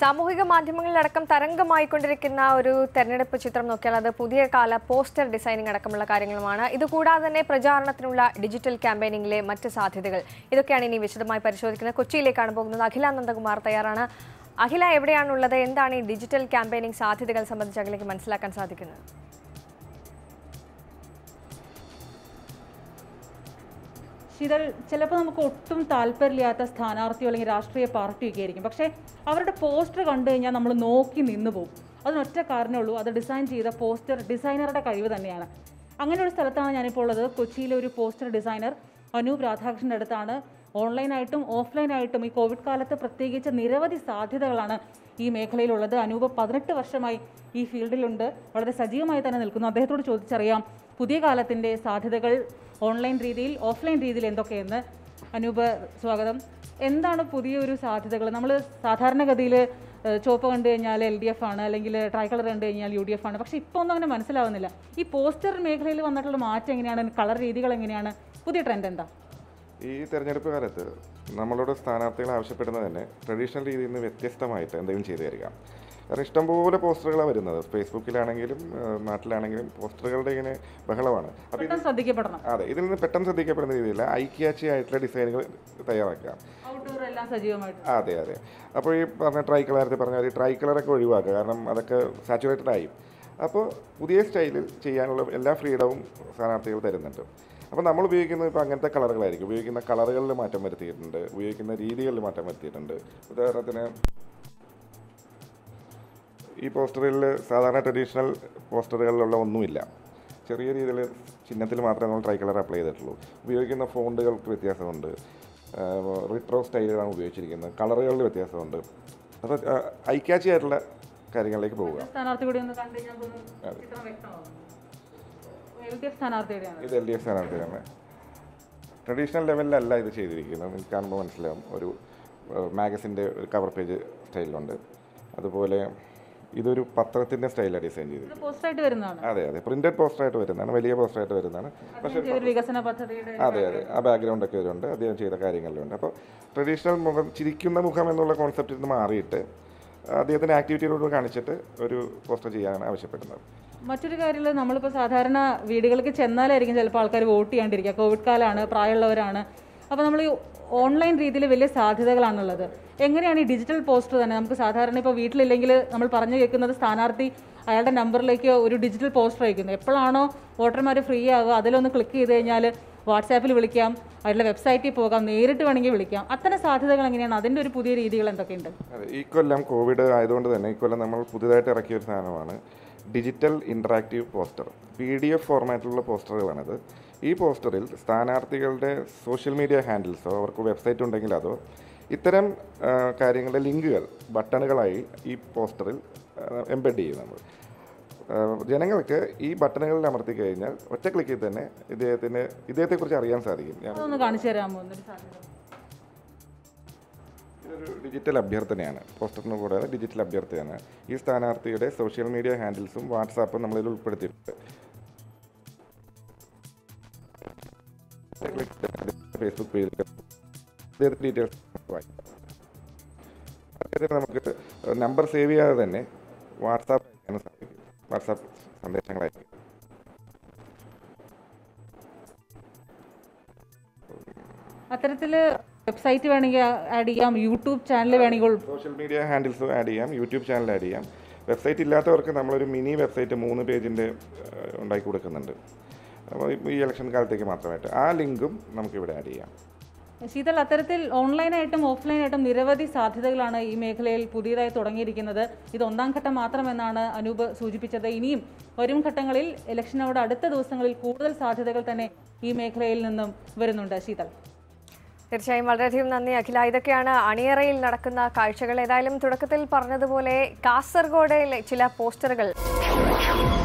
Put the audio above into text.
സാമൂഹിക മാധ്യമങ്ങളിലടക്കം തരംഗമായിക്കൊണ്ടിരിക്കുന്ന ഒരു തെരഞ്ഞെടുപ്പ് ചിത്രം നോക്കിയാൽ അത് പുതിയ കാല പോസ്റ്റർ ഡിസൈനിങ് അടക്കമുള്ള കാര്യങ്ങളുമാണ് ഇതുകൂടാതെ തന്നെ പ്രചാരണത്തിനുള്ള ഡിജിറ്റൽ ക്യാമ്പയിനിങ്ങിലെ മറ്റ് സാധ്യതകൾ ഇതൊക്കെയാണ് ഇനി വിശദമായി പരിശോധിക്കുന്നത് കൊച്ചിയിലേക്കാണ് പോകുന്നത് അഖില നന്ദകുമാർ തയ്യാറാണ് അഖില എവിടെയാണുള്ളത് എന്താണ് ഈ ഡിജിറ്റൽ ക്യാമ്പയിനിങ് സാധ്യതകൾ സംബന്ധിച്ച് അഖിലേക്ക് മനസ്സിലാക്കാൻ സാധിക്കുന്നത് ശീതൾ ചിലപ്പോൾ നമുക്ക് ഒട്ടും താല്പര്യമില്ലാത്ത സ്ഥാനാർത്ഥിയോ അല്ലെങ്കിൽ രാഷ്ട്രീയ പാർട്ടിയൊക്കെ ആയിരിക്കും പക്ഷേ അവരുടെ പോസ്റ്റർ കണ്ടു കഴിഞ്ഞാൽ നമ്മൾ നോക്കി നിന്ന് പോകും അതിനൊറ്റ കാരണമേ ഉള്ളൂ അത് ഡിസൈൻ ചെയ്ത പോസ്റ്റർ ഡിസൈനറുടെ കഴിവ് തന്നെയാണ് അങ്ങനെ ഒരു സ്ഥലത്താണ് ഞാനിപ്പോൾ ഉള്ളത് കൊച്ചിയിലെ ഒരു പോസ്റ്റർ ഡിസൈനർ അനൂപ് രാധാകൃഷ്ണൻ്റെ അടുത്താണ് ഓൺലൈനായിട്ടും ഓഫ്ലൈനായിട്ടും ഈ കോവിഡ് കാലത്ത് പ്രത്യേകിച്ച് നിരവധി സാധ്യതകളാണ് ഈ മേഖലയിലുള്ളത് അനൂപ് പതിനെട്ട് വർഷമായി ഈ ഫീൽഡിലുണ്ട് വളരെ സജീവമായി തന്നെ നിൽക്കുന്നു അദ്ദേഹത്തോട് ചോദിച്ചറിയാം പുതിയ കാലത്തിൻ്റെ സാധ്യതകൾ ഓൺലൈൻ രീതിയിൽ ഓഫ്ലൈൻ രീതിയിൽ എന്തൊക്കെയെന്ന് അനൂപ് സ്വാഗതം എന്താണ് പുതിയൊരു സാധ്യതകൾ നമ്മൾ സാധാരണഗതിയിൽ ചുവപ്പ് കണ്ടു കഴിഞ്ഞാൽ എൽ ഡി എഫ് ആണ് അല്ലെങ്കിൽ ട്രൈ കളർ കണ്ടു കഴിഞ്ഞാൽ യു ഡി എഫ് ആണ് പക്ഷേ ഇപ്പോൾ ഒന്നും അങ്ങനെ മനസ്സിലാവുന്നില്ല ഈ പോസ്റ്റർ മേഖലയിൽ വന്നിട്ടുള്ള മാറ്റം എങ്ങനെയാണ് കളർ രീതികൾ എങ്ങനെയാണ് പുതിയ ട്രെൻഡ് എന്താ ഈ തെരഞ്ഞെടുപ്പ് കാലത്ത് നമ്മളോട് സ്ഥാനാർത്ഥികൾ ആവശ്യപ്പെടുന്നത് തന്നെ ട്രഡീഷണൽ രീതിയിൽ നിന്ന് വ്യത്യസ്തമായിട്ട് എന്തെങ്കിലും ചെയ്തു തരിക കാരണം ഇഷ്ടംപോലെ പോസ്റ്ററുകളാണ് വരുന്നത് ഫേസ്ബുക്കിലാണെങ്കിലും ആ, നാട്ടിലാണെങ്കിലും പോസ്റ്ററുകളുടെ ഇങ്ങനെ ബഹളമാണ് അപ്പോൾ ഇത് പെട്ടെന്ന് ശ്രദ്ധിക്കപ്പെടണം അതെ ഇതിൽ നിന്ന് പെട്ടെന്ന് ശ്രദ്ധിക്കപ്പെടുന്ന രീതിയിൽ ഐക്യാച്ചി ആയിട്ടുള്ള ഡിസൈനുകൾ തയ്യാറാക്കുക ഔട്ട്ഡോർ എല്ലാം സജീവമായിട്ട് അതെ അതെ അപ്പോൾ ഈ പറഞ്ഞ ട്രൈ കളർ പറഞ്ഞ ഈ ട്രൈ കളറൊക്കെ ഒഴിവാക്കുക കാരണം അതൊക്കെ സാച്ചുറേറ്റഡ് ആയി അപ്പോൾ പുതിയ സ്റ്റൈലിൽ ചെയ്യാനുള്ള എല്ലാ ഫ്രീഡവും സ്ഥാനാർത്ഥികൾ തരുന്നുണ്ട് അപ്പോൾ നമ്മൾ ഉപയോഗിക്കുന്നത് ഇപ്പോൾ അങ്ങനത്തെ കളറുകളായിരിക്കും ഉപയോഗിക്കുന്ന കളറുകളിൽ മാറ്റം വരുത്തിയിട്ടുണ്ട് ഉപയോഗിക്കുന്ന രീതികളിൽ മാറ്റം വരുത്തിയിട്ടുണ്ട് ഉദാഹരണത്തിന് ഈ പോസ്റ്ററിൽ സാധാരണ ട്രഡീഷണൽ പോസ്റ്ററുകളിലുള്ള ഒന്നുമില്ല ചെറിയ രീതിയിൽ ചിഹ്നത്തിൽ മാത്രമേ നമ്മൾ ട്രൈ കളർ അപ്ലൈ ചെയ്തിട്ടുള്ളൂ ഉപയോഗിക്കുന്ന ഫോണ്ടുകൾക്ക് വ്യത്യാസമുണ്ട് റിട്രോ സ്റ്റൈലുകളാണ് ഉപയോഗിച്ചിരിക്കുന്നത് കളറുകളിൽ വ്യത്യാസമുണ്ട് അപ്പോൾ ഐക്യാച്ചി ആയിട്ടുള്ള കാര്യങ്ങളിലേക്ക് പോവുക സ്ഥാനാർത്ഥി കൂടി ഒന്ന് കണ്ടു കഴിഞ്ഞാൽ ഒന്ന് ചിത്രം വ്യക്തമാകും എൽ ഡി എഫ് സ്ഥാനാർത്ഥിയുടെയാണ് ഇത് എൽ ഡി എഫ് സ്ഥാനാർത്ഥിയാണ് ട്രഡീഷണൽ ലെവലിലല്ല ഇത് ചെയ്തിരിക്കുന്നത് നിങ്ങൾക്ക് കാണുമ്പോൾ മനസ്സിലാവും ഒരു മാഗസിൻ്റെ ഒരു കവർ പേജ് സ്റ്റൈലുണ്ട് അതുപോലെ ഇതൊരു പത്രത്തിൻ്റെ സ്റ്റൈലാണ് ഡിസൈൻ ചെയ്തിരിക്കുന്നത് ഇത് പോസ്റ്ററായിട്ട് വരുന്നതാണ് അതെ അതെ പ്രിന്റഡ് പോസ്റ്ററായിട്ട് വരുന്നതാണ് വലിയ പോസ്റ്ററായിട്ട് വരുന്നതാണ് പക്ഷേ ഒരു വികസന പദ്ധതിയുടെ അതെ അതെ ആ ബാക്ക്ഗ്രൗണ്ട് ഒക്കെ ഇതിലുണ്ട് അദ്ദേഹം ചെയ്ത കാര്യങ്ങളിലുണ്ട് അപ്പോൾ ട്രഡീഷണൽ മുഖം ചിരിക്കുന്ന മുഖം എന്നുള്ള കോൺസെപ്റ്റിൽ നിന്ന് മാറിയിട്ട് അദ്ദേഹത്തിൻ്റെ ആക്ടിവിറ്റിയിലൂടെ കാണിച്ചിട്ട് ഒരു പോസ്റ്റർ ചെയ്യാനാണ് ആവശ്യപ്പെടുന്നത് മറ്റൊരു കാര്യം നമ്മളിപ്പോൾ സാധാരണ വീടുകളിലേക്ക് ചെന്നാലായിരിക്കും ചിലപ്പോൾ ആൾക്കാർ വോട്ട് ചെയ്യാണ്ടിരിക്കുക കോവിഡ് കാലമാണ് പ്രായമുള്ളവരാണ് അപ്പോൾ നമ്മൾ ഈ ഓൺലൈൻ രീതിയിൽ വലിയ സാധ്യതകളാണുള്ളത് എങ്ങനെയാണ് ഈ ഡിജിറ്റൽ പോസ്റ്റർ തന്നെ നമുക്ക് സാധാരണ ഇപ്പോൾ വീട്ടിലില്ലെങ്കിൽ നമ്മൾ പറഞ്ഞു കേൾക്കുന്നത് സ്ഥാനാർത്ഥി അയാളുടെ നമ്പറിലേക്ക് ഒരു ഡിജിറ്റൽ പോസ്റ്റർ അയക്കുന്നു എപ്പോഴാണോ വോട്ടർമാർ ഫ്രീ ആകുക അതിലൊന്ന് ക്ലിക്ക് ചെയ്ത് കഴിഞ്ഞാൽ വാട്സാപ്പിൽ വിളിക്കാം അവരുടെ വെബ്സൈറ്റിൽ പോകാം നേരിട്ട് വേണമെങ്കിൽ വിളിക്കാം അത്തരം സാധ്യതകൾ എങ്ങനെയാണ് അതിൻ്റെ ഒരു പുതിയ രീതികൾ എന്തൊക്കെയുണ്ട് അതെ ഈ കൊല്ലം കോവിഡ് ആയതുകൊണ്ട് തന്നെ ഈ കൊല്ലം നമ്മൾ പുതുതായിട്ട് ഇറക്കിയ ഒരു സാധനമാണ് ഡിജിറ്റൽ ഇൻട്രാക്റ്റീവ് പോസ്റ്റർ പി ഡി എഫ് ഫോർമാറ്റിലുള്ള പോസ്റ്ററുകളാണിത് ഈ പോസ്റ്ററിൽ സ്ഥാനാർത്ഥികളുടെ സോഷ്യൽ മീഡിയ ഹാൻഡിൽസോ അവർക്ക് വെബ്സൈറ്റ് ഉണ്ടെങ്കിൽ അതോ ഇത്തരം ആ, കാര്യങ്ങളുടെ ലിങ്കുകൾ ബട്ടണുകളായി ഈ പോസ്റ്ററിൽ എംബെഡ് ചെയ്യും നമ്മൾ ആ, ജനങ്ങൾക്ക് ഈ ബട്ടണുകളിൽ അമർത്തി കഴിഞ്ഞാൽ ഒറ്റ ക്ലിക്കിൽ തന്നെ ഇദ്ദേഹത്തിന് ഇദ്ദേഹത്തെക്കുറിച്ച് അറിയാൻ സാധിക്കും ഞാൻ അതൊന്ന് കാണിച്ചു തരാമോ എന്നൊരു സാധ്യത ഇതൊരു ഡിജിറ്റൽ അഭ്യർത്ഥനയാണ് പോസ്റ്ററിന് കൂടാതെ ഡിജിറ്റൽ അഭ്യർത്ഥനയാണ് ഈ സ്ഥാനാർത്ഥിയുടെ സോഷ്യൽ മീഡിയ ഹാൻഡിൽസും വാട്സാപ്പും നമ്മളിൽ ഉൾപ്പെടുത്തിയിട്ടുണ്ട് ഫേസ്ബുക്ക് പേജിൽ അദ്ദേഹത്തിൻ്റെ ഡീറ്റെയിൽസ് വായിക്കാം അദ്ദേഹത്തിന് നമുക്ക് നമ്പർ സേവ് ചെയ്യാതെ തന്നെ വാട്സാപ്പ് അയക്കാനും സാധിക്കും വാട്സാപ്പ് സന്ദേശങ്ങൾ അയക്കും അത്തരത്തിൽ വെബ്സൈറ്റ് വേണമെങ്കിൽ ആഡ് ചെയ്യാം യൂട്യൂബ് ചാനൽ വേണമെങ്കിൽ സോഷ്യൽ മീഡിയ ഹാൻഡിൽസ് ആഡ് ചെയ്യാം യൂട്യൂബ് ചാനൽ ആഡ് ചെയ്യാം വെബ്സൈറ്റ് ഇല്ലാത്തവർക്ക് നമ്മളൊരു മിനി വെബ്സൈറ്റ് മൂന്ന് പേജിൻ്റെ ഉണ്ടാക്കി കൊടുക്കുന്നുണ്ട് അപ്പോൾ ഈ ഇലക്ഷൻ കാലത്തേക്ക് മാത്രമായിട്ട് ആ ലിങ്കും നമുക്കിവിടെ ആഡ് ചെയ്യാം ശീതൾ അത്തരത്തിൽ ഓൺലൈനായിട്ടും ഓഫ്ലൈനായിട്ടും നിരവധി സാധ്യതകളാണ് ഈ മേഖലയിൽ പുതിയതായി തുടങ്ങിയിരിക്കുന്നത് ഇത് ഒന്നാം ഘട്ടം മാത്രമെന്നാണ് അനൂപ് സൂചിപ്പിച്ചത് ഇനിയും വരും ഘട്ടങ്ങളിൽ ഇലക്ഷനോട് അടുത്ത ദിവസങ്ങളിൽ കൂടുതൽ സാധ്യതകൾ തന്നെ ഈ മേഖലയിൽ നിന്നും വരുന്നുണ്ട് ശീതൾ തീർച്ചയായും വളരെയധികം നന്ദി അഖില ഇതൊക്കെയാണ് അണിയറയിൽ നടക്കുന്ന കാഴ്ചകൾ ഏതായാലും തുടക്കത്തിൽ പറഞ്ഞതുപോലെ കാസർഗോഡ് ചില പോസ്റ്ററുകൾ